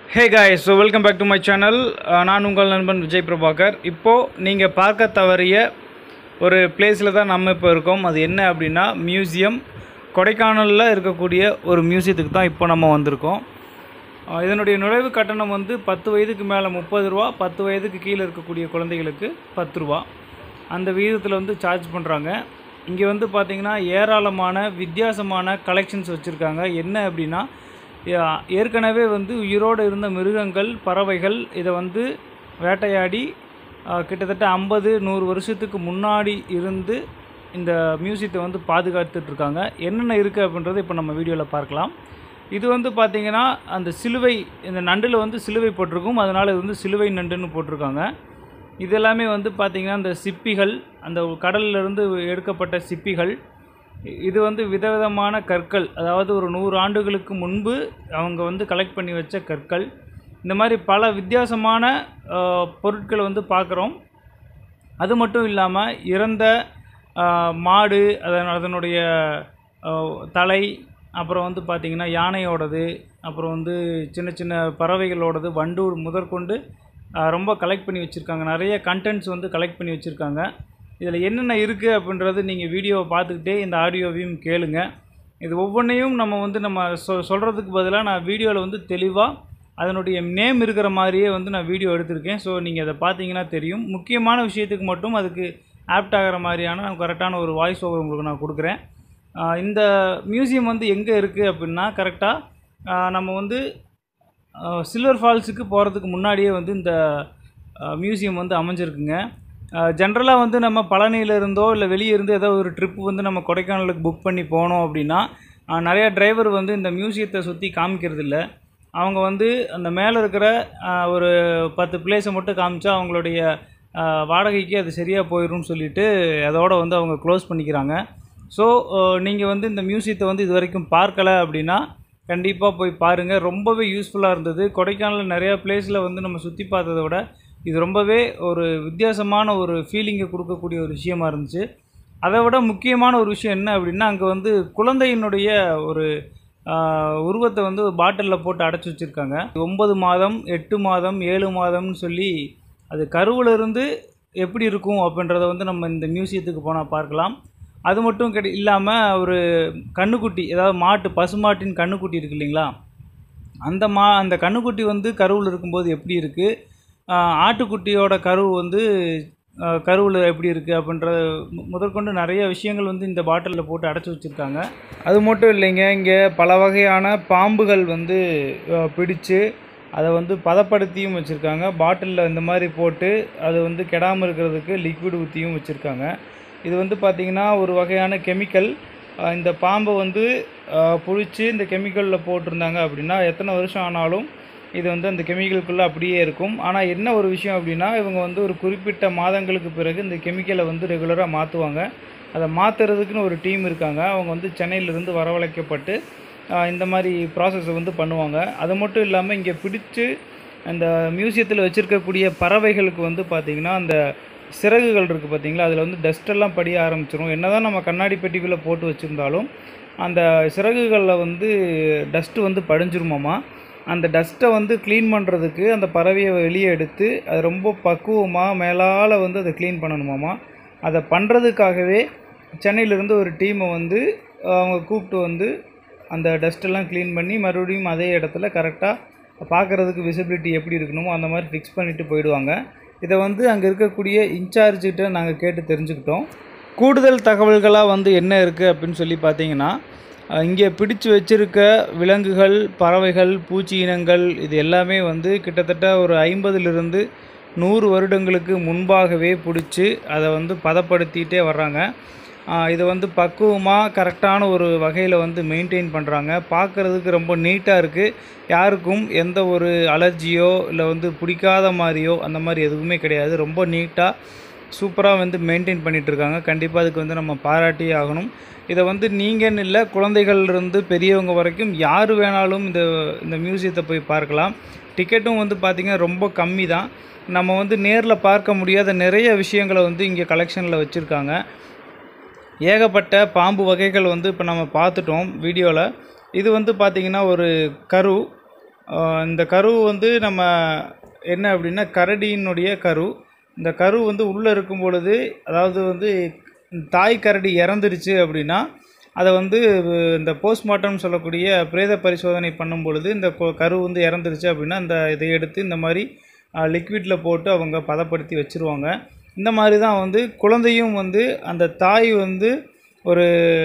hey guys so welcome back to my channel நான் உங்கள் நண்பன் விஜய் பிரபாகர் இப்போது நீங்கள் பார்க்க தவறிய ஒரு பிளேஸில் தான் நம்ம இப்போ இருக்கோம் அது என்ன அப்படின்னா மியூசியம் கொடைக்கானலில் இருக்கக்கூடிய ஒரு மியூசியத்துக்கு தான் இப்போ நம்ம வந்திருக்கோம் அஹ் இதனுடைய நுழைவு கட்டணம் வந்து பத்து வயதுக்கு மேலே முப்பது ரூபா பத்து வயதுக்கு கீழே இருக்கக்கூடிய குழந்தைகளுக்கு பத்து ரூபா அந்த விகிதத்தில் வந்து சார்ஜ் பண்ணுறாங்க இங்கே வந்து பார்த்திங்கன்னா ஏராளமான வித்தியாசமான கலெக்ஷன்ஸ் வச்சுருக்காங்க என்ன அப்படின்னா யா- ஏற்கனவே வந்து உயிரோடு இருந்த மிருகங்கள் பறவைகள் இதை வந்து வேட்டையாடி அஹ், கிட்டத்தட்ட ஐம்பது நூறு வருஷத்துக்கு முன்னாடி இருந்து இந்த மியூசியத்தை வந்து பாதுகாத்துட்டு இருக்காங்க என்னென்ன இருக்குது அப்படின்றத இப்போ நம்ம வீடியோவில் பார்க்கலாம் இது வந்து பார்த்திங்கன்னா அந்த சிலுவை இந்த நண்டில் வந்து சிலுவை போட்டிருக்கும் அதனால் இது வந்து சிலுவை நண்டுன்னு போட்டிருக்காங்க இது எல்லாமே வந்து பார்த்திங்கன்னா அந்த சிப்பிகள் அந்த கடல்ல இருந்து எடுக்கப்பட்ட சிப்பிகள் இ- இது வந்து விதவிதமான கற்கள் அதாவது ஒரு நூறு ஆண்டுகளுக்கு முன்பு அவங்க வந்து கலெக்ட் பண்ணி வச்ச கற்கள் இந்த மாதிரி பல வித்தியாசமான அஹ், பொருட்களை வந்து பார்க்குறோம் அது மட்டும் இல்லாமல் இறந்த ஆஹ், மாடு அதன் அதனுடைய ஆஹ், தலை அப்புறம் வந்து பார்த்திங்கன்னா யானையோடது அப்புறம் வந்து சின்ன சின்ன பறவைகளோடது வண்டு முதற்கொண்டு ஆஹ், ரொம்ப கலெக்ட் பண்ணி வச்சுருக்காங்க நிறைய கண்டென்ட்ஸ் வந்து கலெக்ட் பண்ணி வச்சுருக்காங்க இதில் என்னென்ன இருக்குது அப்படின்றது நீங்கள் வீடியோவை பார்த்துக்கிட்டே இந்த ஆடியோவையும் கேளுங்க இது ஒவ்வொன்றையும் நம்ம வந்து நம்ம சொ சொல்கிறதுக்கு பதிலாக நான் வீடியோவில் வந்து தெளிவாக அதனுடைய நேம் இருக்கிற மாதிரியே வந்து நான் வீடியோ எடுத்திருக்கேன் ஸோ நீங்கள் அதை பார்த்தீங்கன்னா தெரியும் முக்கியமான விஷயத்துக்கு மட்டும் அதுக்கு ஆப்ட் ஆகிற மாதிரியான கரெக்டான ஒரு வாய்ஸ் ஓவர் உங்களுக்கு நான் கொடுக்குறேன் ஆஹ் இந்த மியூசியம் வந்து எங்கே இருக்குது அப்படின்னா கரெக்டாக நம்ம வந்து சில்வர் ஃபால்ஸுக்கு போகிறதுக்கு முன்னாடியே வந்து இந்த மியூசியம் வந்து அமைஞ்சிருக்குங்க ஜென்ரலாக வந்து நம்ம பழனியில இருந்தோ இல்லை வெளியே இருந்து ஏதோ ஒரு ட்ரிப் வந்து நம்ம கொடைக்கானலுக்கு புக் பண்ணி போனோம் அப்படின்னா ஆஹ் நிறைய டிரைவர் வந்து இந்த மியூசியத்தை சுற்றி காமிக்கிறது இல்ல அவங்க வந்து அந்த மேலே இருக்கிற ஆஹ் ஒரு பத்து பிளேஸை மட்டும் காமிச்சா அவங்களுடைய ஆஹ் வாடகைக்கு அது சரியாக போயிடும்னு சொல்லிட்டு அதோட வந்து அவங்க க்ளோஸ் பண்ணிக்கிறாங்க ஸோ நீங்கள் வந்து இந்த மியூசியத்தை வந்து இது வரைக்கும் பார்க்கல அப்படின்னா கண்டிப்பாக போய் பாருங்கள் ரொம்பவே யூஸ்ஃபுல்லாக இருந்தது கொடைக்கானல் நிறையா பிளேஸில் வந்து நம்ம சுற்றி பார்த்ததை விட இது ரொம்பவே ஒரு வித்தியாசமான ஒரு ஃபீலிங்கை கொடுக்கக்கூடிய ஒரு விஷயமா இருந்துச்சு அதை விட முக்கியமான ஒரு விஷயம் என்ன அப்படின்னா அங்கே வந்து குழந்தையினுடைய ஒரு ஆஹ், உருவத்தை வந்து ஒரு பாட்டிலில் போட்டு அடைச்சி வச்சுருக்காங்க ஒன்பது மாதம் எட்டு மாதம் ஏழு மாதம்னு சொல்லி அது கருவில் இருந்து எப்படி இருக்கும் அப்படின்றத வந்து நம்ம இந்த மியூசியத்துக்கு போனால் பார்க்கலாம் அது மட்டும் கிடை இல்லாமல் ஒரு கண்ணுக்குட்டி அதாவது மாட்டு பசுமாட்டின் கண்ணுக்குட்டி இருக்கு இல்லைங்களா அந்த மா அந்த கண்ணுக்குட்டி வந்து கருவில் இருக்கும்போது எப்படி இருக்குது ஆட்டுக்குட்டியோட கருவு வந்து கருவில் எப்படி இருக்குது அப்படின்ற மு- முதற்கொண்டு நிறைய விஷயங்கள் வந்து இந்த பாட்டிலில் போட்டு அடைச்சி வச்சுருக்காங்க அது மட்டும் இல்லைங்க இங்கே பல வகையான பாம்புகள் வந்து அஹ், பிடிச்சு அதை வந்து பதப்படுத்தியும் வச்சுருக்காங்க பாட்டிலில் இந்த மாதிரி போட்டு அது வந்து கெடாமல் இருக்கிறதுக்கு லிக்விட் ஊற்றியும் வச்சுருக்காங்க இது வந்து பார்த்திங்கன்னா ஒரு வகையான கெமிக்கல் இந்த பாம்பை வந்து புழிச்சு இந்த கெமிக்கலில் போட்டிருந்தாங்க அப்படின்னா எத்தனை வருஷம் ஆனாலும் இது வந்து அந்த கெமிக்கலுக்குள்ளே அப்படியே இருக்கும் ஆனால் என்ன ஒரு விஷயம் அப்படின்னா இவங்க வந்து ஒரு குறிப்பிட்ட மாதங்களுக்கு பிறகு இந்த கெமிக்கலை வந்து ரெகுலராக மாற்றுவாங்க அதை மாற்றுறதுக்குன்னு ஒரு டீம் இருக்காங்க அவங்க வந்து சென்னையிலேருந்து வரவழைக்கப்பட்டு ஆஹ், இந்த மாதிரி ப்ராசஸை வந்து பண்ணுவாங்க அது மட்டும் இல்லாமல் இங்கே பிடிச்சு அந்த மியூசியத்தில் வச்சுருக்கக்கூடிய பறவைகளுக்கு வந்து பார்த்திங்கன்னா அந்த சிறகுகள் இருக்குது பார்த்தீங்களா அதில் வந்து டஸ்டெல்லாம் படிய ஆரம்பிச்சிரும் என்னதான் நம்ம கண்ணாடி பெட்டிக்குள்ளே போட்டு வச்சுருந்தாலும் அந்த சிறகுகளில் வந்து டஸ்ட்டு வந்து படிஞ்சிருமாமா அந்த டஸ்ட்டை வந்து க்ளீன் பண்ணுறதுக்கு அந்த பறவையை வெளியே எடுத்து அது ரொம்ப பக்குவமாக மேலால் வந்து அதை க்ளீன் பண்ணணுமாமா அதை பண்ணுறதுக்காகவே சென்னையிலேருந்து ஒரு டீமை வந்து அவங்க கூப்பிட்டு வந்து அந்த டஸ்ட்டெல்லாம் க்ளீன் பண்ணி மறுபடியும் அதே இடத்துல கரெக்டாக பார்க்குறதுக்கு விசிபிலிட்டி எப்படி இருக்கணுமோ அந்த மாதிரி ஃபிக்ஸ் பண்ணிட்டு போயிடுவாங்க இதை வந்து அங்கே இருக்கக்கூடிய இன்சார்ஜிட்ட நாங்கள் கேட்டு தெரிஞ்சுக்கிட்டோம் கூடுதல் தகவல்களாக வந்து என்ன இருக்குது அப்படின்னு சொல்லி பார்த்தீங்கன்னா அஹ், இங்கே பிடிச்சு வச்சிருக்க விலங்குகள் பறவைகள் பூச்சி இனங்கள் இது எல்லாமே வந்து கிட்டத்தட்ட ஒரு ஐம்பதுலேருந்து நூறு வருடங்களுக்கு முன்பாகவே பிடிச்சி அதை வந்து பதப்படுத்திட்டே வர்றாங்க ஆஹ் இதை வந்து பக்குவமாக கரெக்டான ஒரு வகையில் வந்து மெயின்டைன் பண்ணுறாங்க பார்க்குறதுக்கு ரொம்ப நீட்டாக இருக்குது யாருக்கும் எந்த ஒரு அலர்ஜியோ இல்லை வந்து பிடிக்காத மாதிரியோ அந்த மாதிரி எதுவுமே கிடையாது ரொம்ப நீட்டாக சூப்பராக வந்து மெயின்டைன் பண்ணிட்டு இருக்காங்க கண்டிப்பாக அதுக்கு வந்து நம்ம பாராட்டியே ஆகணும் இதை வந்து நீங்கன்னு இல்லை குழந்தைகள்லேருந்து பெரியவங்க வரைக்கும் யார் வேணாலும் இந்த இந்த மியூசியத்தை போய் பார்க்கலாம் டிக்கெட்டும் வந்து பார்த்திங்கன்னா ரொம்ப கம்மி தான் நம்ம வந்து நேரில் பார்க்க முடியாத நிறைய விஷயங்களை வந்து இங்கே கலெக்ஷனில் வச்சுருக்காங்க ஏகப்பட்ட பாம்பு வகைகள் வந்து இப்போ நம்ம பார்த்துட்டோம் வீடியோவில் இது வந்து பார்த்திங்கன்னா ஒரு கரு ஆஹ் இந்த கரு வந்து நம்ம என்ன அப்படின்னா கரடியினுடைய கரு இந்த கரு வந்து உள்ளே இருக்கும் பொழுது அதாவது வந்து தாய் கரடி இறந்துருச்சு அப்படின்னா அதை வந்து இந்த போஸ்ட்மார்ட்டம் சொல்லக்கூடிய பிரேத பரிசோதனை பண்ணும் பொழுது இந்த கொ- கரு வந்து இறந்துருச்சு அப்படின்னா இந்த இதை எடுத்து இந்த மாதிரி லிக்விடில் போட்டு அவங்க பதப்படுத்தி வச்சுருவாங்க இந்த மாதிரி தான் வந்து குழந்தையும் வந்து அந்த தாய் வந்து ஒரு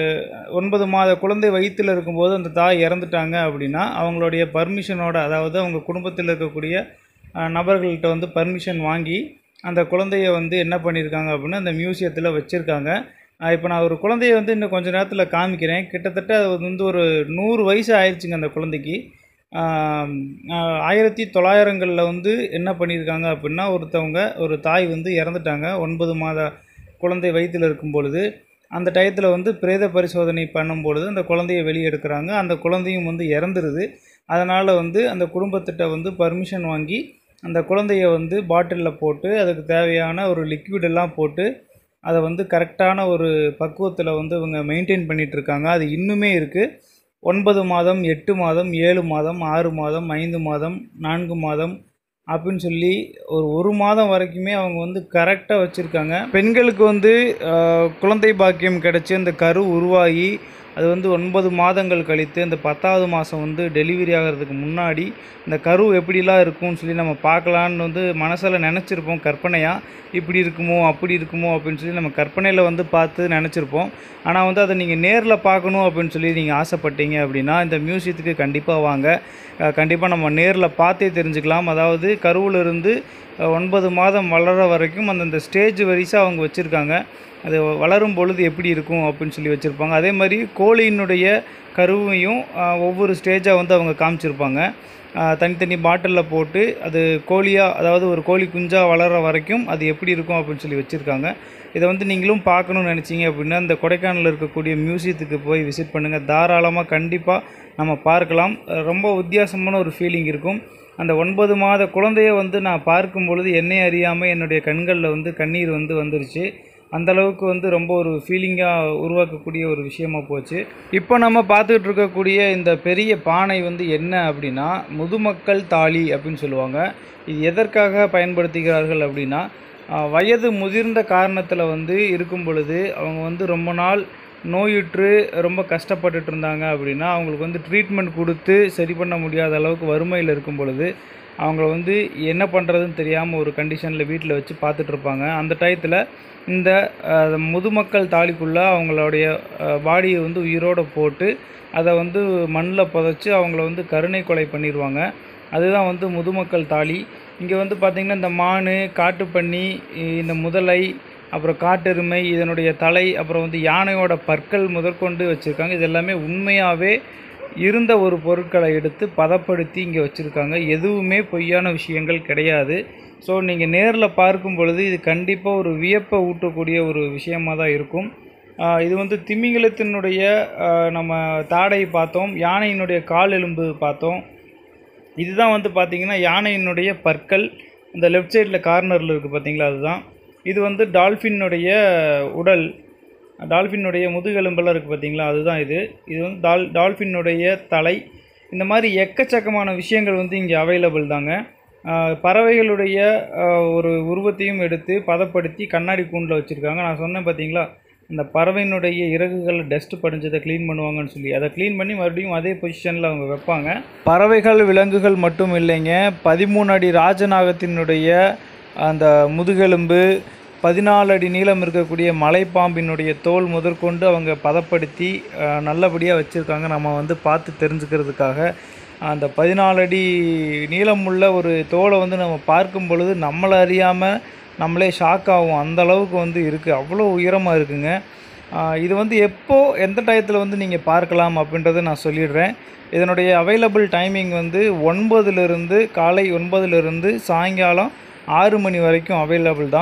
ஒன்பது மாத குழந்தை வயிற்றில் இருக்கும்போது அந்த தாய் இறந்துட்டாங்க அப்படின்னா அவங்களுடைய பர்மிஷனோட அதாவது அவங்க குடும்பத்தில் இருக்கக்கூடிய அஹ், நபர்கள்ட்ட வந்து பர்மிஷன் வாங்கி அந்த குழந்தைய வந்து என்ன பண்ணியிருக்காங்க அப்படின்னா அந்த மியூசியத்தில் வச்சுருக்காங்க இப்போ நான் ஒரு குழந்தைய வந்து இன்னும் கொஞ்ச நேரத்தில் காமிக்கிறேன் கிட்டத்தட்ட அது வந்து ஒரு நூறு வயசு ஆயிடுச்சுங்க அந்த குழந்தைக்கு ஆம், ஆஹ், ஆயிரத்தி தொள்ளாயிரங்களில் வந்து என்ன பண்ணியிருக்காங்க அப்படின்னா ஒருத்தவங்க ஒரு தாய் வந்து இறந்துட்டாங்க ஒன்பது மாத குழந்தை வயிற்றில் இருக்கும் பொழுது அந்த டயத்தில் வந்து பிரேத பரிசோதனை பண்ணும் பொழுது அந்த குழந்தைய வெளியே எடுக்கிறாங்க அந்த குழந்தையும் வந்து இறந்துருது அதனால் வந்து அந்த குடும்பத்திட்ட வந்து பர்மிஷன் வாங்கி அந்த குழந்தைய வந்து பாட்டிலில் போட்டு அதுக்கு தேவையான ஒரு liquid எல்லாம் போட்டு அதை வந்து கரெக்டான ஒரு பக்குவத்தில் வந்து இவங்க மெயின்டைன் பண்ணிட்டு இருக்காங்க அது இன்னுமே இருக்குது ஒன்பது மாதம் எட்டு மாதம் ஏழு மாதம் ஆறு மாதம் ஐந்து மாதம் நான்கு மாதம் அப்படின்னு சொல்லி ஒரு ஒரு மாதம் வரைக்குமே அவங்க வந்து கரெக்டாக வச்சுருக்காங்க பெண்களுக்கு வந்து ஆஹ், குழந்தை பாக்கியம் கிடச்சி அந்த கரு உருவாகி அது வந்து ஒன்பது மாதங்கள் கழித்து அந்த பத்தாவது மாதம் வந்து டெலிவரி ஆகிறதுக்கு முன்னாடி இந்த கரு எப்படிலாம் இருக்கும்னு சொல்லி நம்ம பார்க்கலான்னு வந்து மனசில் நினச்சிருப்போம் கற்பனையாக இப்படி இருக்குமோ அப்படி இருக்குமோ அப்படின்னு சொல்லி நம்ம கற்பனையில் வந்து பார்த்து நினச்சிருப்போம் ஆனால் வந்து அதை நீங்கள் நேரில் பார்க்கணும் அப்படின்னு சொல்லி நீங்கள் ஆசைப்பட்டீங்க அப்படின்னா இந்த மியூசியத்துக்கு கண்டிப்பாக வாங்க கண்டிப்பாக நம்ம நேரில் பார்த்தே தெரிஞ்சுக்கலாம் அதாவது கருவில் இருந்து அஹ், ஒன்பது மாதம் வளர வரைக்கும் அந்தந்த ஸ்டேஜ் வரிசை அவங்க வச்சுருக்காங்க அது வளரும் பொழுது எப்படி இருக்கும் அப்படின்னு சொல்லி வச்சுருப்பாங்க அதே மாதிரி கோழியினுடைய கருவையும் அஹ், ஒவ்வொரு ஸ்டேஜாக வந்து அவங்க காமிச்சிருப்பாங்க அஹ், தனித்தனி பாட்டிலில் போட்டு அது கோழியாக அதாவது ஒரு கோழி குஞ்சாக வளர்கிற வரைக்கும் அது எப்படி இருக்கும் அப்படின்னு சொல்லி வச்சுருக்காங்க இதை வந்து நீங்களும் பார்க்கணும்னு நினச்சிங்க அப்படின்னா இந்த கொடைக்கானலில் இருக்கக்கூடிய மியூசியத்துக்கு போய் விசிட் பண்ணுங்கள் தாராளமாக கண்டிப்பாக நம்ம பார்க்கலாம் அஹ், ரொம்ப வித்தியாசமான ஒரு ஃபீலிங் இருக்கும் அந்த ஒன்பது மாத குழந்தைய வந்து நான் பார்க்கும் பொழுது என்னை அறியாமல் என்னுடைய கண்களில் வந்து கண்ணீர் வந்து வந்துருச்சு அந்த அளவுக்கு வந்து ரொம்ப ஒரு ஃபீலிங்காக உருவாக்கக்கூடிய ஒரு விஷயமா போச்சு இப்போ நம்ம பார்த்துக்கிட்டு இருக்கக்கூடிய இந்த பெரிய பானை வந்து என்ன அப்படின்னா முதுமக்கள் தாலி அப்படின்னு சொல்லுவாங்க இது எதற்காக பயன்படுத்துகிறார்கள் அப்படின்னா ஆஹ், வயது முதிர்ந்த காரணத்தில் வந்து இருக்கும் பொழுது அவங்க வந்து ரொம்ப நாள் நோயுற்று ரொம்ப கஷ்டப்பட்டுட்டு இருந்தாங்க அப்படின்னா அவங்களுக்கு வந்து ட்ரீட்மெண்ட் கொடுத்து சரி பண்ண முடியாத அளவுக்கு வறுமையில் இருக்கும் பொழுது அவங்கள வந்து என்ன பண்ணுறதுன்னு தெரியாமல் ஒரு கண்டிஷனில் வீட்டில் வச்சு பார்த்துட்டு இருப்பாங்க அந்த டயத்தில் இந்த அஹ், முதுமக்கள் தாலிக்குள்ளே அவங்களுடைய பாடியை வந்து உயிரோடு போட்டு அதை வந்து மண்ணில் புதைச்சி அவங்கள வந்து கருணை கொலை பண்ணிடுவாங்க அதுதான் வந்து முதுமக்கள் தாலி இங்கே வந்து பார்த்திங்கன்னா இந்த மான் காட்டுப்பன்னி இந்த முதலை அப்புறம் காட்டெருமை இதனுடைய தலை அப்புறம் வந்து யானையோட பற்கள் முதற்கொண்டு வச்சுருக்காங்க இது எல்லாமே உண்மையாகவே இருந்த ஒரு பொருட்களை எடுத்து பதப்படுத்தி இங்கே வச்சுருக்காங்க எதுவுமே பொய்யான விஷயங்கள் கிடையாது ஸோ நீங்கள் நேரில் பார்க்கும் பொழுது இது கண்டிப்பாக ஒரு வியப்பை ஊட்டக்கூடிய ஒரு விஷயமாக தான் இருக்கும் ஆஹ் இது வந்து திமிங்கலத்தினுடைய ஆஹ் நம்ம தாடை பார்த்தோம் யானையினுடைய கால் எலும்பு பார்த்தோம் இதுதான் வந்து பார்த்தீங்கன்னா யானையினுடைய பற்கள் இந்த லெஃப்ட் சைடில் கார்னரில் இருக்குது பார்த்தீங்களா அதுதான் இது வந்து டால்ஃபினுடைய உடல் டால்ஃபினுடைய முதுகெலும்பெல்லாம் இருக்குது பார்த்தீங்களா அதுதான் இது இது வந்து டால் டால்ஃபினுடைய தலை இந்த மாதிரி எக்கச்சக்கமான விஷயங்கள் வந்து இங்கே அவைலபிள் தாங்க ஆஹ் பறவைகளுடைய ஆஹ் ஒரு உருவத்தையும் எடுத்து பதப்படுத்தி கண்ணாடி கூண்டில் வச்சுருக்காங்க நான் சொன்னேன் பார்த்தீங்களா அந்த பறவையினுடைய இறகுகள் டஸ்ட் படிஞ்சதை க்ளீன் பண்ணுவாங்கன்னு சொல்லி அதை க்ளீன் பண்ணி மறுபடியும் அதே பொசிஷனில் அவங்க வைப்பாங்க பறவைகள் விலங்குகள் மட்டும் இல்லைங்க பதிமூணு அடி ராஜநாகத்தினுடைய அந்த முதுகெலும்பு பதினாலு அடி நீளம் இருக்கக்கூடிய மலைப்பாம்பினுடைய தோல் முதற்கொண்டு அவங்க பதப்படுத்தி அஹ், நல்லபடியாக வச்சுருக்காங்க நம்ம வந்து பார்த்து தெரிஞ்சுக்கிறதுக்காக அந்த பதினாலு அடி நீளமுள்ள ஒரு தோலை வந்து நம்ம பார்க்கும் பொழுது நம்மளை அறியாமல் நம்மளே ஷாக் ஆகும் அந்த அளவுக்கு வந்து இருக்குது அவ்வளோ உயரமாக இருக்குங்க ஆஹ் இது வந்து எப்போ எந்த டயத்தில் வந்து நீங்கள் பார்க்கலாம் அப்படின்றத நான் சொல்லிடுறேன் இதனுடைய அவைலபிள் டைமிங் வந்து ஒன்பதுலேருந்து காலை ஒன்பதுலேருந்து சாயங்காலம் ஆறு மணி வரைக்கும் அவைலபிள் தான்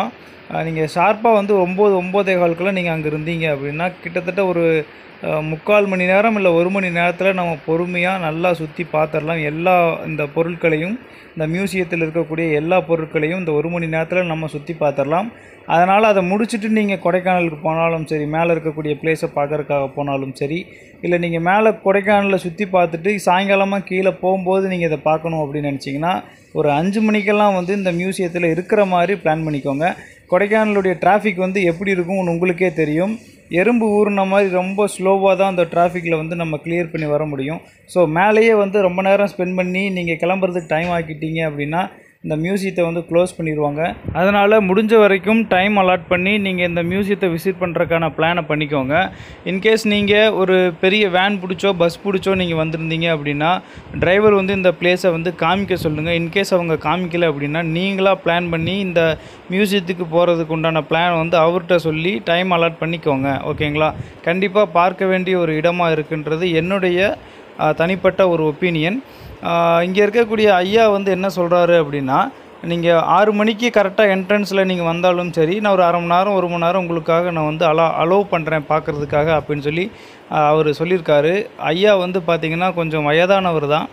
நீங்கள் ஷார்ப்பாக வந்து ஒம்பது ஒம்போதே காலுக்குள்ளே நீங்கள் அங்கே இருந்தீங்க அப்படின்னா கிட்டத்தட்ட ஒரு அஹ், முக்கால் மணி நேரம் இல்லை ஒரு மணி நேரத்தில் நம்ம பொறுமையாக நல்லா சுற்றி பார்த்துடலாம் எல்லா இந்த பொருட்களையும் இந்த மியூசியத்தில் இருக்கக்கூடிய எல்லா பொருட்களையும் இந்த ஒரு மணி நேரத்தில் நம்ம சுற்றி பார்த்துடலாம் அதனால் அதை முடிச்சுட்டு நீங்கள் கொடைக்கானலுக்கு போனாலும் சரி மேலே இருக்கக்கூடிய பிளேஸை பார்க்கறதுக்காக போனாலும் சரி இல்லை நீங்கள் மேலே கொடைக்கானலில் சுற்றி பார்த்துட்டு சாயங்காலமாக கீழே போகும்போது நீங்கள் இதை பார்க்கணும் அப்படின்னு நினச்சிங்கன்னா ஒரு அஞ்சு மணிக்கெல்லாம் வந்து இந்த மியூசியத்தில் இருக்கிற மாதிரி பிளான் பண்ணிக்கோங்க கொடைக்கானலுடைய டிராஃபிக் வந்து எப்படி இருக்கும்னு உங்களுக்கே தெரியும் எறும்பு ஊறின மாதிரி ரொம்ப ஸ்லோவாக தான் அந்த டிராஃபிக்கில் வந்து நம்ம கிளியர் பண்ணி வர முடியும் ஸோ மேலேயே வந்து ரொம்ப நேரம் ஸ்பெண்ட் பண்ணி நீங்கள் கிளம்புறதுக்கு டைம் ஆக்கிட்டீங்க அப்படின்னா இந்த மியூசியத்தை வந்து க்ளோஸ் பண்ணிடுவாங்க அதனால் முடிஞ்ச வரைக்கும் டைம் அலாட் பண்ணி நீங்கள் இந்த மியூசியத்தை விசிட் பண்ணுறதுக்கான பிளானை பண்ணிக்கோங்க இன்கேஸ் நீங்கள் ஒரு பெரிய வேன் பிடிச்சோ பஸ் பிடிச்சோ நீங்கள் வந்திருந்தீங்க அப்படின்னா டிரைவர் வந்து இந்த பிளேஸை வந்து காமிக்க சொல்லுங்கள் இன்கேஸ் அவங்க காமிக்கல அப்படின்னா நீங்களாக பிளான் பண்ணி இந்த மியூசியத்துக்கு போகிறதுக்கு உண்டான பிளான் வந்து அவர்கிட்ட சொல்லி டைம் அலாட் பண்ணிக்கோங்க ஓகேங்களா கண்டிப்பாக பார்க்க வேண்டிய ஒரு இடமா இருக்குன்றது என்னுடைய ஆஹ், தனிப்பட்ட ஒரு ஒப்பீனியன் இங்கே இருக்கக்கூடிய ஐயா வந்து என்ன சொல்கிறாரு அப்படின்னா நீங்கள் ஆறு மணிக்கு கரெக்டாக என்ட்ரன்ஸில் நீங்கள் வந்தாலும் சரி நான் ஒரு அரை மணி நேரம் ஒரு மணி நேரம் உங்களுக்காக நான் வந்து அலோ அலோவ் பண்ணுறேன் பார்க்குறதுக்காக அப்படின்னு சொல்லி அவர் சொல்லியிருக்காரு ஐயா வந்து பார்த்திங்கன்னா கொஞ்சம் வயதானவர் தான்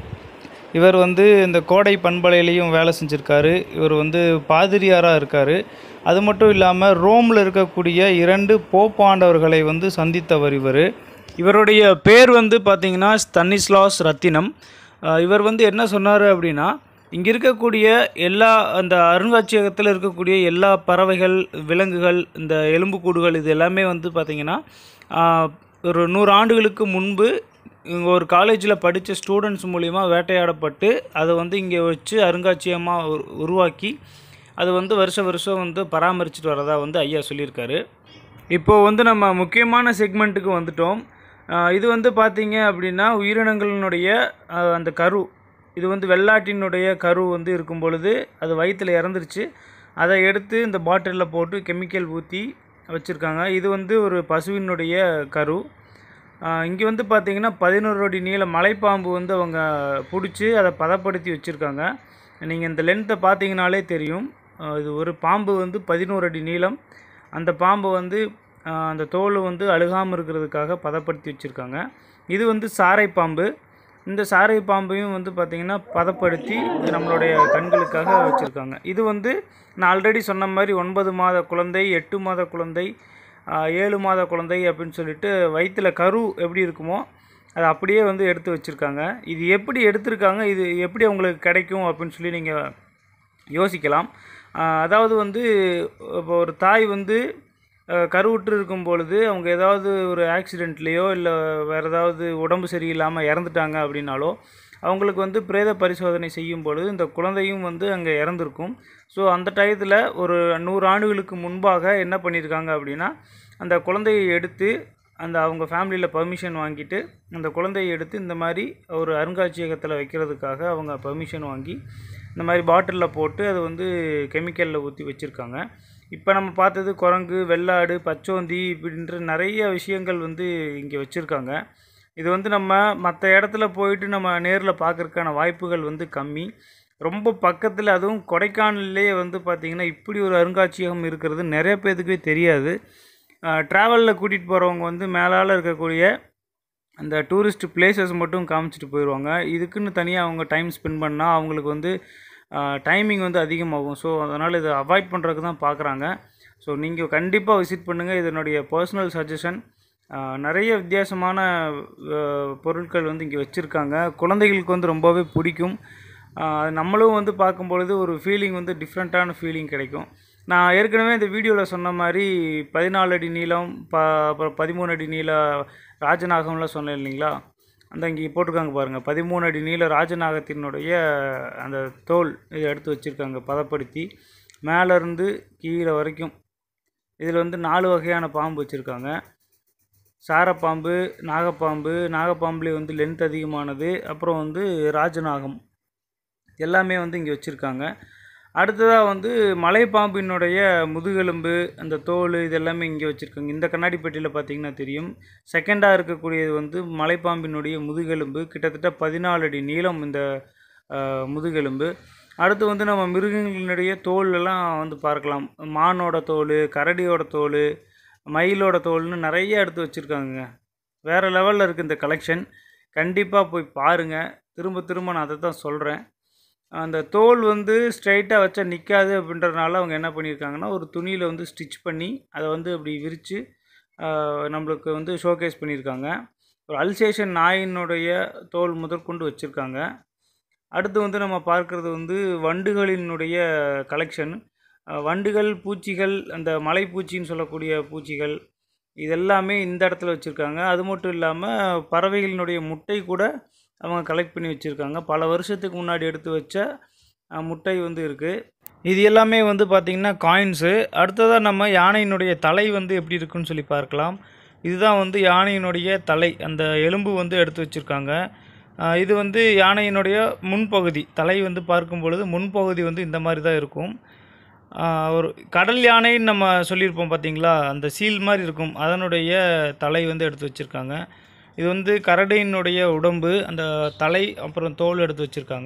இவர் வந்து இந்த கோடை பண்பலையிலையும் வேலை செஞ்சுருக்காரு இவர் வந்து பாதிரியாராக இருக்கார் அது மட்டும் இல்லாமல் ரோமில் இருக்கக்கூடிய இரண்டு போப்பாண்டவர்களை வந்து சந்தித்தவர் இவர் இவருடைய பேர் வந்து பார்த்திங்கன்னா ஸ்தனிஸ்லாஸ் ரத்தினம் அஹ் இவர் வந்து என்ன சொன்னார் அப்படின்னா இங்கே இருக்கக்கூடிய எல்லா அந்த அருங்காட்சியகத்தில் இருக்கக்கூடிய எல்லா பறவைகள் விலங்குகள் இந்த எலும்புக்கூடுகள் இது எல்லாமே வந்து பார்த்திங்கன்னா ஆஹ், ஒரு நூறு ஆண்டுகளுக்கு முன்பு இங்கே ஒரு காலேஜில் படித்த ஸ்டூடெண்ட்ஸ் மூலிமா வேட்டையாடப்பட்டு அதை வந்து இங்கே வச்சு அருங்காட்சியகமாக உரு- உருவாக்கி அது வந்து வருஷ வருஷம் வந்து பராமரிச்சுட்டு வரதா வந்து ஐயா சொல்லியிருக்காரு இப்போது வந்து நம்ம முக்கியமான செக்மெண்ட்டுக்கு வந்துட்டோம் ஆஹ் இது வந்து பார்த்தீங்க அப்படின்னா உயிரினங்களினுடைய ஆஹ் அந்த கரு இது வந்து வெள்ளாட்டினுடைய கரு வந்து இருக்கும் பொழுது அது வயிற்றில் இறந்துருச்சு அதை எடுத்து இந்த பாட்டிலில் போட்டு கெமிக்கல் ஊற்றி வச்சுருக்காங்க இது வந்து ஒரு பசுவினுடைய கரு இங்கே வந்து பார்த்தீங்கன்னா பதினோரு அடி நீள மலைப்பாம்பு வந்து அவங்க பிடிச்சி அதை பதப்படுத்தி வச்சுருக்காங்க நீங்கள் இந்த லென்த்தை பார்த்தீங்கனாலே தெரியும் ஆஹ் இது ஒரு பாம்பு வந்து பதினோரு அடி நீளம் அந்த பாம்பை வந்து ஆஹ் அந்த தோல் வந்து அழுகாமல் இருக்கிறதுக்காக பதப்படுத்தி வச்சுருக்காங்க இது வந்து சாரை பாம்பு இந்த சாரை பாம்பையும் வந்து பார்த்திங்கன்னா பதப்படுத்தி நம்மளுடைய கண்களுக்காக வச்சுருக்காங்க இது வந்து நான் ஆல்ரெடி சொன்ன மாதிரி ஒன்பது மாத குழந்தை எட்டு மாத குழந்தை ஆஹ் ஏழு மாத குழந்தை அப்படின்னு சொல்லிட்டு வயிற்றில் கரு எப்படி இருக்குமோ அதை அப்படியே வந்து எடுத்து வச்சுருக்காங்க இது எப்படி எடுத்திருக்காங்க இது எப்படி அவங்களுக்கு கிடைக்கும் அப்படின்னு சொல்லி நீங்கள் யோசிக்கலாம் ஆஹ் அதாவது வந்து இப்போ ஒரு தாய் வந்து அஹ், கருவுற்று இருக்கும் பொழுது அவங்க ஏதாவது ஒரு ஆக்சிடெண்ட்லேயோ இல்லை வேறு ஏதாவது உடம்பு சரியில்லாமல் இறந்துட்டாங்க அப்படின்னாலோ அவங்களுக்கு வந்து பிரேத பரிசோதனை செய்யும் பொழுது இந்த குழந்தையும் வந்து அங்கே இறந்துருக்கும் ஸோ அந்த டயத்தில் ஒரு நூறு ஆண்டுகளுக்கு முன்பாக என்ன பண்ணியிருக்காங்க அப்படின்னா அந்த குழந்தையை எடுத்து அந்த அவங்க ஃபேமிலியில் பர்மிஷன் வாங்கிட்டு அந்த குழந்தையை எடுத்து இந்த மாதிரி ஒரு அருங்காட்சியகத்தில் வைக்கிறதுக்காக அவங்க பர்மிஷன் வாங்கி இந்த மாதிரி பாட்டிலில் போட்டு அது வந்து கெமிக்கலில் ஊற்றி வச்சுருக்காங்க இப்போ நம்ம பார்த்தது குரங்கு வெள்ளாடு பச்சோந்தி இப்படின்ற நிறைய விஷயங்கள் வந்து இங்கே வச்சுருக்காங்க இது வந்து நம்ம மற்ற இடத்துல போயிட்டு நம்ம நேரில் பார்க்கறதுக்கான வாய்ப்புகள் வந்து கம்மி ரொம்ப பக்கத்தில் அதுவும் கொடைக்கானல்லையே வந்து பார்த்திங்கன்னா இப்படி ஒரு அருங்காட்சியகம் இருக்கிறது நிறைய பேர்த்துக்கே தெரியாது ட்ராவலில் கூட்டிகிட்டு போகிறவங்க வந்து மேலால் இருக்கக்கூடிய அந்த டூரிஸ்ட் பிளேசஸ் மட்டும் காமிச்சிட்டு போயிடுவாங்க இதுக்குன்னு தனியாக அவங்க டைம் ஸ்பெண்ட் பண்ணால் அவங்களுக்கு வந்து டைமிங் வந்து அதிகமாகும் ஸோ அதனால் இதை அவாய்ட் பண்ணுறதுக்கு தான் பார்க்குறாங்க ஸோ நீங்கள் கண்டிப்பாக விசிட் பண்ணுங்கள் இதனுடைய பர்சனல் சஜஷன் நிறைய வித்தியாசமான அஹ், பொருட்கள் வந்து இங்கே வச்சுருக்காங்க குழந்தைகளுக்கு வந்து ரொம்பவே பிடிக்கும் ஆஹ் அது நம்மளும் வந்து பார்க்கும் பொழுது ஒரு ஃபீலிங் வந்து டிஃப்ரெண்ட்டான ஃபீலிங் கிடைக்கும் நான் ஏற்கனவே இந்த வீடியோவில் சொன்ன மாதிரி பதினாலு அடி நீளம் ப அப்புறம் பதிமூணு அடி நீள ராஜநாகம்லாம் சொன்னேன் இல்லைங்களா அந்த இங்கே போட்டிருக்காங்க பாருங்கள் பதிமூணு அடி நீள ராஜநாகத்தினுடைய அந்த தோல் இதை எடுத்து வச்சுருக்காங்க பதப்படுத்தி மேலேருந்து கீழே வரைக்கும் இதில் வந்து நாலு வகையான பாம்பு வச்சுருக்காங்க சாரப்பாம்பு நாகப்பாம்பு நாகப்பாம்புலேயே வந்து லென்த் அதிகமானது அப்புறம் வந்து ராஜநாகம் எல்லாமே வந்து இங்கே வச்சுருக்காங்க அடுத்ததாக வந்து மலைப்பாம்பினுடைய முதுகெலும்பு அந்த தோல் இது எல்லாமே இங்கே வச்சுருக்காங்க இந்த கண்ணாடி பெட்டியில் பார்த்தீங்கன்னா தெரியும் செகண்டாக இருக்கக்கூடியது வந்து மலைப்பாம்பினுடைய முதுகெலும்பு கிட்டத்தட்ட பதினாலு அடி நீளம் இந்த அஹ், முதுகெலும்பு அடுத்து வந்து நம்ம மிருகங்களினுடைய தோல் எல்லாம் வந்து பார்க்கலாம் மானோட தோல் கரடியோட தோல் மயிலோட தோல்னு நிறைய எடுத்து வச்சுருக்காங்க வேறு லெவலில் இருக்குது இந்த கலெக்ஷன் கண்டிப்பாக போய் பாருங்கள் திரும்ப திரும்ப நான் அதை தான் சொல்கிறேன் அந்த தோல் வந்து ஸ்ட்ரைட்டாக வச்சா நிற்காது அப்படின்றதுனால அவங்க என்ன பண்ணியிருக்காங்கன்னா ஒரு துணியில் வந்து ஸ்டிச் பண்ணி அதை வந்து அப்படி விரித்து நம்மளுக்கு வந்து ஷோகேஸ் பண்ணியிருக்காங்க ஒரு அல்சேஷன் நாயினுடைய தோல் முதற்கொண்டு வச்சுருக்காங்க அடுத்து வந்து நம்ம பார்க்குறது வந்து வண்டுகளினுடைய கலெக்ஷன் வண்டுகள் பூச்சிகள் அந்த மலைப்பூச்சின்னு சொல்லக்கூடிய பூச்சிகள் இதெல்லாமே இந்த இடத்துல வச்சுருக்காங்க அது மட்டும் இல்லாமல் பறவைகளினுடைய முட்டை கூட அவங்க கலெக்ட் பண்ணி வச்சுருக்காங்க பல வருஷத்துக்கு முன்னாடி எடுத்து வச்ச அஹ், முட்டை வந்து இருக்குது இது எல்லாமே வந்து பார்த்திங்கன்னா காயின்ஸு அடுத்ததாக நம்ம யானையினுடைய தலை வந்து எப்படி இருக்குன்னு சொல்லி பார்க்கலாம் இதுதான் வந்து யானையினுடைய தலை அந்த எலும்பு வந்து எடுத்து வச்சுருக்காங்க அஹ், இது வந்து யானையினுடைய முன்பகுதி தலை வந்து பார்க்கும் பொழுது முன்பகுதி வந்து இந்த மாதிரி தான் இருக்கும் ஆஹ் ஒரு கடல் யானைன்னு நம்ம சொல்லியிருப்போம் பார்த்தீங்களா அந்த சீல் மாதிரி இருக்கும் அதனுடைய தலை வந்து எடுத்து வச்சுருக்காங்க இது வந்து கரடியினுடைய உடம்பு அந்த தலை அப்புறம் தோல் எடுத்து வச்சுருக்காங்க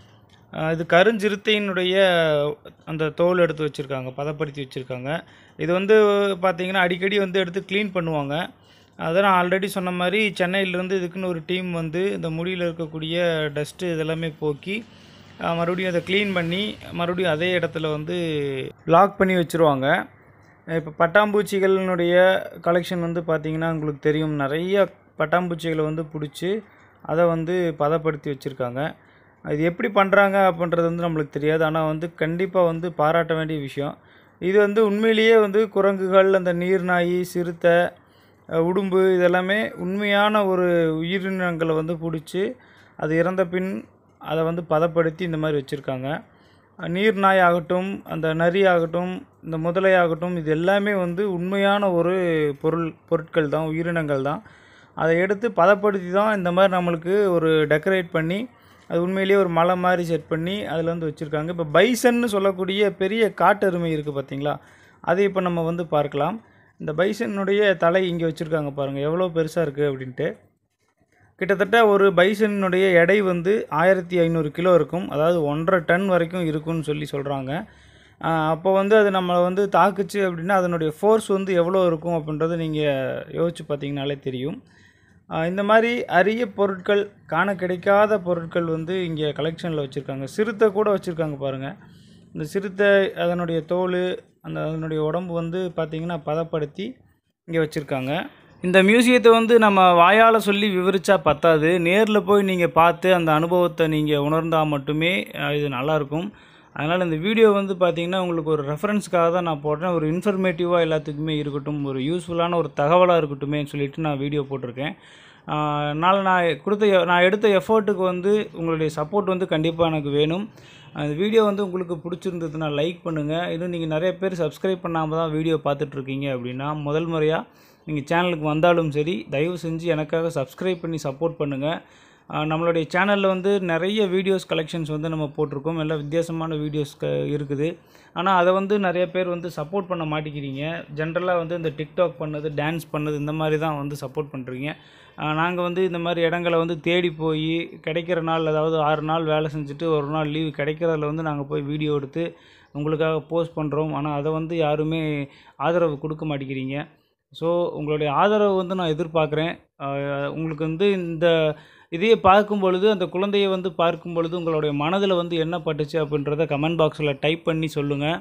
இது கருஞ்சிறுத்தையினுடைய அந்த தோல் எடுத்து வச்சுருக்காங்க பதப்படுத்தி வச்சுருக்காங்க இது வந்து பார்த்திங்கன்னா அடிக்கடி வந்து எடுத்து க்ளீன் பண்ணுவாங்க அதை நான் ஆல்ரெடி சொன்ன மாதிரி சென்னையிலேருந்து இதுக்குன்னு ஒரு டீம் வந்து இந்த முடியில் இருக்கக்கூடிய டஸ்ட்டு இதெல்லாமே போக்கி அஹ், மறுபடியும் அதை க்ளீன் பண்ணி மறுபடியும் அதே இடத்துல வந்து லாக் பண்ணி வச்சுருவாங்க இப்போ பட்டாம்பூச்சிகளினுடைய கலெக்ஷன் வந்து பார்த்திங்கன்னா உங்களுக்கு தெரியும் நிறைய பட்டாம்பூச்சிகளை வந்து பிடிச்சி அதை வந்து பதப்படுத்தி வச்சுருக்காங்க இது எப்படி பண்ணுறாங்க அப்படின்றது வந்து நம்மளுக்கு தெரியாது ஆனால் வந்து கண்டிப்பாக வந்து பாராட்ட வேண்டிய விஷயம் இது வந்து உண்மையிலேயே வந்து குரங்குகள் அந்த நீர்நாய் சிறுத்தை அஹ், உடும்பு இதெல்லாமே உண்மையான ஒரு உயிரினங்களை வந்து பிடிச்சி அது இறந்த பின் அதை வந்து பதப்படுத்தி இந்த மாதிரி வச்சுருக்காங்க நீர்நாய் ஆகட்டும் அந்த நரி ஆகட்டும் இந்த முதலை ஆகட்டும் இது எல்லாமே வந்து உண்மையான ஒரு பொருள் பொருட்கள் தான் உயிரினங்கள் தான் அதை எடுத்து பதப்படுத்தி தான் இந்த மாதிரி நம்மளுக்கு ஒரு டெக்கரேட் பண்ணி அது உண்மையிலேயே ஒரு மலை மாதிரி செட் பண்ணி அதில் வந்து வச்சுருக்காங்க இப்போ பைசன்னு சொல்லக்கூடிய பெரிய காட்டெருமை இருக்குது பார்த்தீங்களா அதை இப்போ நம்ம வந்து பார்க்கலாம் இந்த பைசனுடைய தலை இங்கே வச்சுருக்காங்க பாருங்கள் எவ்வளோ பெருசாக இருக்குது அப்படின்ட்டு கிட்டத்தட்ட ஒரு பைசனுடைய எடை வந்து ஆயிரத்தி ஐநூறு கிலோ இருக்கும் அதாவது ஒன்றரை டன் வரைக்கும் இருக்கும்னு சொல்லி சொல்கிறாங்க அப்போ வந்து அது நம்மளை வந்து தாக்குச்சு அப்படின்னா அதனுடைய ஃபோர்ஸ் வந்து எவ்வளோ இருக்கும் அப்படின்றத நீங்கள் யோசிச்சு பார்த்தீங்கனாலே தெரியும் ஆஹ் இந்த மாதிரி அரிய பொருட்கள் காண கிடைக்காத பொருட்கள் வந்து இங்கே கலெக்ஷனில் வச்சுருக்காங்க சிறுத்தை கூட வச்சுருக்காங்க பாருங்கள் இந்த சிறுத்தை அதனுடைய தோல் அந்த அதனுடைய உடம்பு வந்து பார்த்திங்கன்னா பதப்படுத்தி இங்கே வச்சுருக்காங்க இந்த மியூசியத்தை வந்து நம்ம வாயால் சொல்லி விவரித்தா பத்தாது நேரில் போய் நீங்கள் பார்த்து அந்த அனுபவத்தை நீங்கள் உணர்ந்தால் மட்டுமே அஹ், இது நல்லாயிருக்கும் அதனால் இந்த வீடியோ வந்து பார்த்திங்கன்னா உங்களுக்கு ஒரு ரெஃபரன்ஸ்க்காக தான் நான் போடுறேன் ஒரு இன்ஃபர்மேட்டிவாக எல்லாத்துக்குமே இருக்கட்டும் ஒரு யூஸ்ஃபுல்லான ஒரு தகவலாக இருக்கட்டுமே சொல்லிட்டு நான் வீடியோ போட்டிருக்கேன் அதனால் நான் கொடுத்த எ- நான் எடுத்த எஃபர்ட்டுக்கு வந்து உங்களுடைய சப்போர்ட் வந்து கண்டிப்பாக எனக்கு வேணும் அந்த வீடியோ வந்து உங்களுக்கு பிடிச்சிருந்ததுன்னா லைக் பண்ணுங்கள் இன்னும் நீங்கள் நிறைய பேர் சப்ஸ்கிரைப் பண்ணாமல் தான் வீடியோ பார்த்துட்ருக்கீங்க அப்படின்னா முதல் முறையாக நீங்கள் சேனலுக்கு வந்தாலும் சரி தயவு செஞ்சு எனக்காக சப்ஸ்கிரைப் பண்ணி சப்போர்ட் பண்ணுங்கள் ஆஹ் நம்மளுடைய சேனலில் வந்து நிறைய வீடியோஸ் கலெக்ஷன்ஸ் வந்து நம்ம போட்டிருக்கோம் எல்லாம் வித்தியாசமான வீடியோஸ் க இருக்குது ஆனால் அதை வந்து நிறைய பேர் வந்து சப்போர்ட் பண்ண மாட்டேங்கிறீங்க ஜென்ரலாக வந்து இந்த டிக்டாக் பண்ணது டான்ஸ் பண்ணது இந்த மாதிரி தான் வந்து சப்போர்ட் பண்ணுறீங்க நாங்கள் வந்து இந்த மாதிரி இடங்களை வந்து தேடி போய் கிடைக்கிற நாள் அதாவது ஆறு நாள் வேலை செஞ்சுட்டு ஒரு நாள் லீவு கிடைக்கிறதுல வந்து நாங்கள் போய் வீடியோ எடுத்து உங்களுக்காக போஸ்ட் பண்ணுறோம் ஆனால் அதை வந்து யாருமே ஆதரவு கொடுக்க மாட்டேங்கிறீங்க ஸோ உங்களுடைய ஆதரவு வந்து நான் எதிர்பார்க்குறேன் ஆஹ் உங்களுக்கு வந்து இந்த இதையே பார்க்கும் பொழுது அந்த குழந்தையை வந்து பார்க்கும் பொழுது உங்களுடைய மனதில் வந்து என்ன பட்டுச்சு அப்படின்றத கமெண்ட் பாக்ஸில் டைப் பண்ணி சொல்லுங்கள்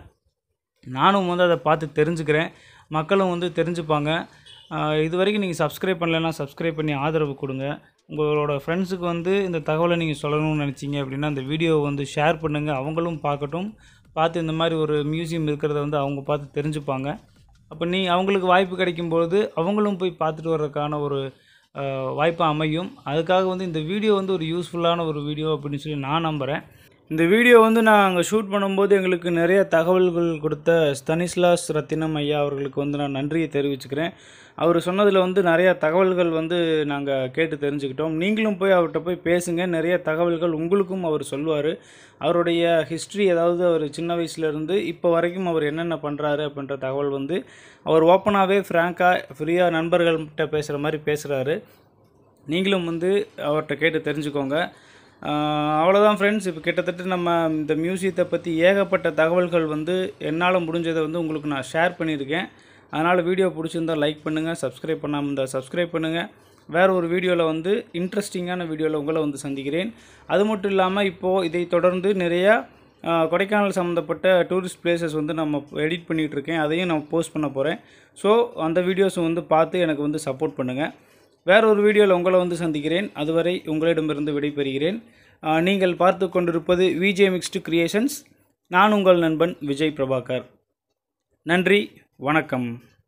நானும் வந்து அதை பார்த்து தெரிஞ்சுக்கிறேன் மக்களும் வந்து தெரிஞ்சுப்பாங்க ஆஹ் இது வரைக்கும் நீங்கள் சப்ஸ்கிரைப் பண்ணலைன்னா சப்ஸ்கிரைப் பண்ணி ஆதரவு கொடுங்க உங்களோட ஃப்ரெண்ட்ஸுக்கு வந்து இந்த தகவலை நீங்கள் சொல்லணும்னு நினச்சிங்க அப்படின்னா இந்த வீடியோவை வந்து ஷேர் பண்ணுங்கள் அவங்களும் பார்க்கட்டும் பார்த்து இந்த மாதிரி ஒரு மியூசியம் இருக்கிறத வந்து அவங்க பார்த்து தெரிஞ்சுப்பாங்க அப்போ நீ அவங்களுக்கு வாய்ப்பு கிடைக்கும்பொழுது அவங்களும் போய் பார்த்துட்டு வர்றதுக்கான ஒரு வாய்ப்பு அமையும் அதுக்காக வந்து இந்த வீடியோ வந்து ஒரு யூஸ்ஃபுல்லான ஒரு வீடியோ அப்படின்னு சொல்லி நான் நம்புகிறேன் இந்த வீடியோ வந்து நான் அங்கே ஷூட் பண்ணும்போது எங்களுக்கு நிறைய தகவல்கள் கொடுத்த ஸ்தனிஸ்லாஸ் ரத்தினம் ஐயா அவர்களுக்கு வந்து நான் நன்றியை தெரிவிச்சுக்கிறேன் அவர் சொன்னதில் வந்து நிறைய தகவல்கள் வந்து நாங்கள் கேட்டு தெரிஞ்சுக்கிட்டோம் நீங்களும் போய் அவர்கிட்ட போய் பேசுங்க நிறைய தகவல்கள் உங்களுக்கும் அவர் சொல்லுவார் அவருடைய ஹிஸ்ட்ரி அதாவது அவர் சின்ன வயசுலேருந்து இப்போ வரைக்கும் அவர் என்னென்ன பண்ணுறாரு அப்படின்ற தகவல் வந்து அவர் ஓப்பனாகவே ஃப்ராங்காக ஃப்ரீயாக நண்பர்கள்கிட்ட பேசுகிற மாதிரி பேசுகிறாரு நீங்களும் வந்து அவர்கிட்ட கேட்டு தெரிஞ்சுக்கோங்க ஆஹ் அவ்வளோதான் ஃப்ரெண்ட்ஸ் இப்போ கிட்டத்தட்ட நம்ம இந்த மியூசியத்தை பற்றி ஏகப்பட்ட தகவல்கள் வந்து என்னால் முடிஞ்சதை வந்து உங்களுக்கு நான் ஷேர் பண்ணியிருக்கேன் அதனால் வீடியோ பிடிச்சிருந்தா லைக் பண்ணுங்கள் சப்ஸ்கிரைப் பண்ணாமல் இருந்தால் சப்ஸ்கிரைப் பண்ணுங்கள் வேறு ஒரு வீடியோவில் வந்து இன்ட்ரெஸ்டிங்கான வீடியோவில் உங்களை வந்து சந்திக்கிறேன் அது மட்டும் இல்லாமல் இப்போது இதை தொடர்ந்து நிறையா ஆஹ், கொடைக்கானல் சம்மந்தப்பட்ட டூரிஸ்ட் பிளேசஸ் வந்து நம்ம எடிட் பண்ணிகிட்டு இருக்கேன் அதையும் நான் போஸ்ட் பண்ண போகிறேன் ஸோ அந்த வீடியோஸை வந்து பார்த்து எனக்கு வந்து சப்போர்ட் பண்ணுங்கள் வேற ஒரு வீடியோவில் உங்களை வந்து சந்திக்கிறேன் அதுவரை உங்களிடமிருந்து விடைபெறுகிறேன் ஆஹ், நீங்கள் பார்த்து கொண்டிருப்பது விஜே மிக்ஸ்டு கிரியேஷன்ஸ் நான் உங்கள் நண்பன் விஜய் பிரபாகர் நன்றி வணக்கம்